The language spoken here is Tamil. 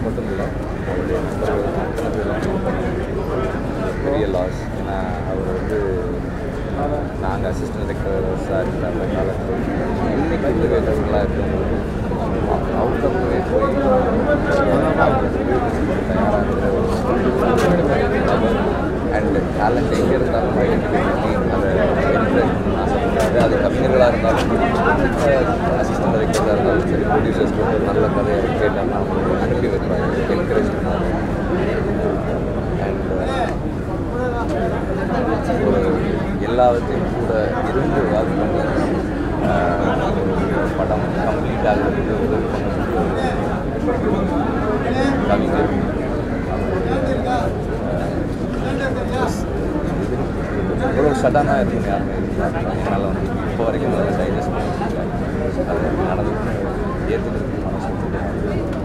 மட்டும் இல்லை அவருடைய நண்பர்கள் அத்தனை பேரும் பெரிய லாஸ் ஏன்னா அவர் வந்து நாங்கள் அசிஸ்டன்ட் டைரக்டர்ஸாக இருக்கிற அந்த காலத்தில் இன்னைக்கு உதவியாளர்களாக இருக்கிறவங்க அவுட் ஆஃப் வே போய் தயாராக இருக்கிற அண்ட் டேலண்ட் எங்கே இருந்தாலும் ஐடென்டிஃபை பண்ணி அதை என்கரேஜ் பண்ணணும்னு ஆசைப்படுறாரு அது கவிஞர்களாக இருந்தாலும் அசிஸ்டன்ட் டைரக்டர்ஸாக இருந்தாலும் சரி ப்ரொடியூசர்ஸ் ஒரு நல்ல கதையை கேட்டாங்கன்னா அவங்க அனுப்பி வைப்பாங்க என்கரேஜ் பண்ணுவாங்க அண்ட் ஒரு எல்லாத்தையும் கூட இருந்து ஒர்க் பண்ணி ஆஹ், ஒரு படம் கம்ப்ளீட் ஆகிறதுக்கு உதவி பண்ணக்கூடிய ஒரு கவிஞர் இவ்வளோ சடனாக இருக்குன்னு யாருமே என்னால் வந்து இப்போ வரைக்கும் அதை டைஜஸ்ட் பண்ண முடியல அது நடந்து ஏற்றுக்கிறதுக்கு மனசு